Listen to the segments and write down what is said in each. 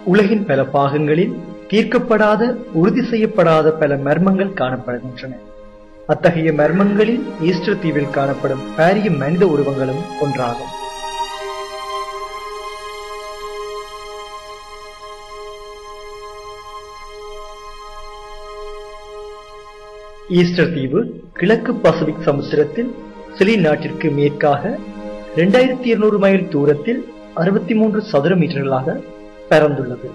உலகின் பல பாகங்களில் தீர்க்கப்படாத உறுதி செய்யப்படாத பல மர்மங்கள் காணப்படுகின்றன அத்தகைய மர்மங்களில் ஈஸ்டர் தீவில் காணப்படும் பாரிய மனித உருவங்களும் ஒன்றாகும் ஈஸ்டர் தீவு கிழக்கு பசிபிக் சமுத்திரத்தில் சிலி நாட்டிற்கு மேற்காக இரண்டாயிரத்தி இருநூறு மைல் தூரத்தில் அறுபத்தி மூன்று சதுர மீட்டர்களாக பரந்துள்ளது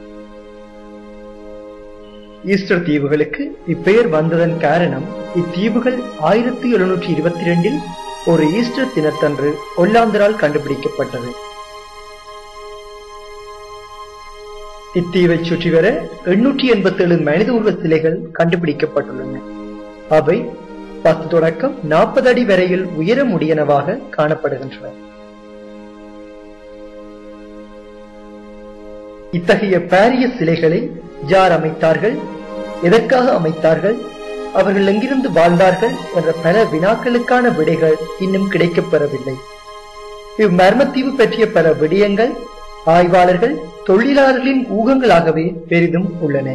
ஈஸ்டர் தீவுகளுக்கு இப்பெயர் வந்ததன் காரணம் இத்தீவுகள் ஆயிரத்தி எழுநூற்றி இருபத்தி இரண்டில் ஒரு ஈஸ்டர் தினத்தன்று ஒல்லாந்தரால் கண்டுபிடிக்கப்பட்டது இத்தீவை சுற்றி வர எண்ணூற்றி எண்பத்தி ஏழு மனித உருவ சிலைகள் கண்டுபிடிக்கப்பட்டுள்ளன அவை பத்து தொடக்கம் நாற்பது அடி வரையில் உயரமுடையனவாக காணப்படுகின்றன இத்தகைய பாரிய சிலைகளை யார் அமைத்தார்கள் எதற்காக அமைத்தார்கள் அவர்கள் எங்கிருந்து வாழ்ந்தார்கள் என்ற பல வினாக்களுக்கான விடைகள் இன்னும் கிடைக்கப்பெறவில்லை இம்மர்மத்தீவு பற்றிய பல விடயங்கள் ஆய்வாளர்கள் தொழிலாளர்களின் ஊகங்களாகவே பெரிதும் உள்ளன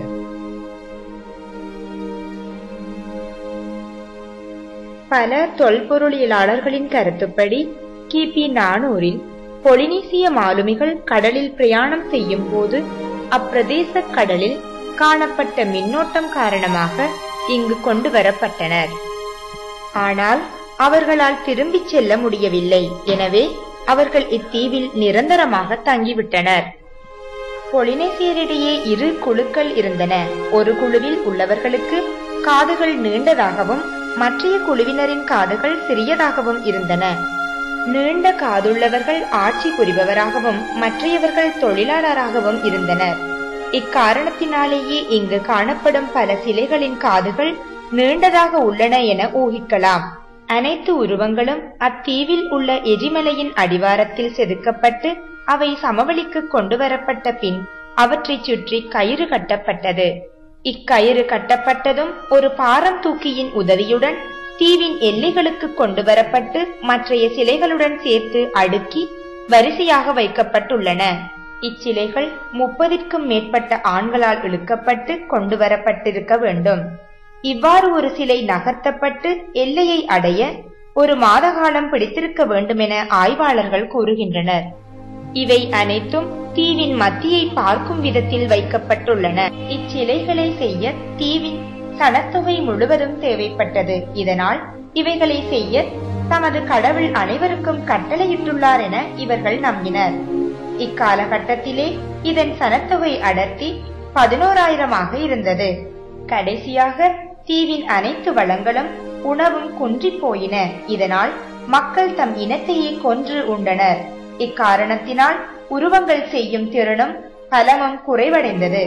பல தொல்பொருளியலாளர்களின் கருத்துப்படி கிபி நானூறில் பொலினீசிய மாலுமிகள் கடலில் பிரயாணம் செய்யும் போது அப்பிரதேச கடலில் காணப்பட்ட மின்னோட்டம் காரணமாக இங்கு கொண்டு வரப்பட்டனர் ஆனால் அவர்களால் திரும்பிச் செல்ல முடியவில்லை எனவே அவர்கள் இத்தீவில் நிரந்தரமாக தங்கிவிட்டனர் பொலினேசியரிடையே இரு குழுக்கள் இருந்தன ஒரு குழுவில் உள்ளவர்களுக்கு காதுகள் நீண்டதாகவும் மற்றைய குழுவினரின் காதுகள் சிறியதாகவும் இருந்தன நீண்ட காதுள்ளவர்கள் ஆட்சி புரிபவராகவும் மற்றையவர்கள் தொழிலாளராகவும் இருந்தனர் இக்காரணத்தினாலேயே இங்கு காணப்படும் பல சிலைகளின் காதுகள் நீண்டதாக உள்ளன என ஊகிக்கலாம் அனைத்து உருவங்களும் அத்தீவில் உள்ள எரிமலையின் அடிவாரத்தில் செதுக்கப்பட்டு அவை சமவெளிக்கு கொண்டு வரப்பட்ட பின் அவற்றைச் சுற்றி கயிறு கட்டப்பட்டது இக்கயிறு கட்டப்பட்டதும் ஒரு பாரம் தூக்கியின் உதவியுடன் தீவின் எல்லைகளுக்கு கொண்டு வரப்பட்டு மற்றைய சிலைகளுடன் சேர்த்து அடுக்கி வரிசையாக வைக்கப்பட்டுள்ளன இச்சிலைகள் முப்பதிற்கும் மேற்பட்ட ஆண்களால் இழுக்கப்பட்டு கொண்டு வரப்பட்டிருக்க வேண்டும் இவ்வாறு ஒரு சிலை நகர்த்தப்பட்டு எல்லையை அடைய ஒரு மாத காலம் பிடித்திருக்க வேண்டுமென ஆய்வாளர்கள் கூறுகின்றனர் இவை அனைத்தும் தீவின் மத்தியை பார்க்கும் விதத்தில் வைக்கப்பட்டுள்ளன இச்சிலைகளை செய்ய தீவின் சனத்தொகை முழுவதும் தேவைப்பட்டது இதனால் இவைகளை செய்ய தமது கடவுள் அனைவருக்கும் கட்டளையிட்டுள்ளார் என இவர்கள் நம்பினர் இக்காலகட்டத்திலே இதன் சனத்தொகை அடர்த்தி பதினோராயிரமாக இருந்தது கடைசியாக தீவின் அனைத்து வளங்களும் உணவும் குன்றிப் போயின இதனால் மக்கள் தம் இனத்தையே கொன்று உண்டனர் இக்காரணத்தினால் உருவங்கள் செய்யும் திறனும் பலமும் குறைவடைந்தது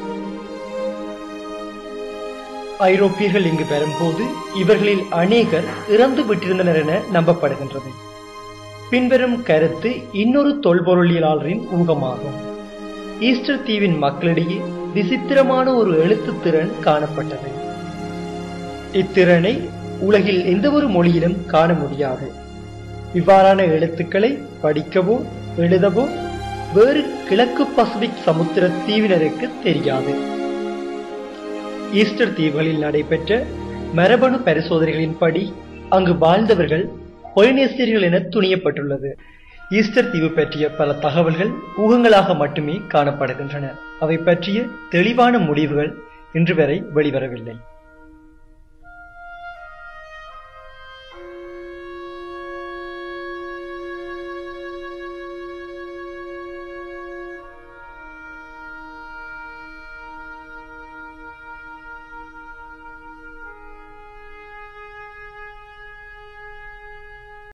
ஐரோப்பியர்கள் இங்கு வரும்போது இவர்களில் அநேகர் இறந்து விட்டிருந்தனர் என நம்பப்படுகின்றது பின்வரும் கருத்து இன்னொரு தொல்பொருளியலாளரின் ஊகமாகும் ஈஸ்டர் தீவின் மக்களிடையே விசித்திரமான ஒரு எழுத்து திறன் காணப்பட்டது இத்திறனை உலகில் எந்த ஒரு மொழியிலும் காண முடியாது இவ்வாறான எழுத்துக்களை படிக்கவோ எழுதவோ வேறு கிழக்கு பசிபிக் சமுத்திர தீவினருக்கு தெரியாது ஈஸ்டர் தீவுகளில் நடைபெற்ற மரபணு பரிசோதனைகளின்படி அங்கு வாழ்ந்தவர்கள் பொலினேசியர்கள் என துணியப்பட்டுள்ளது ஈஸ்டர் தீவு பற்றிய பல தகவல்கள் ஊகங்களாக மட்டுமே காணப்படுகின்றன அவை பற்றிய தெளிவான முடிவுகள் இன்று வரை வெளிவரவில்லை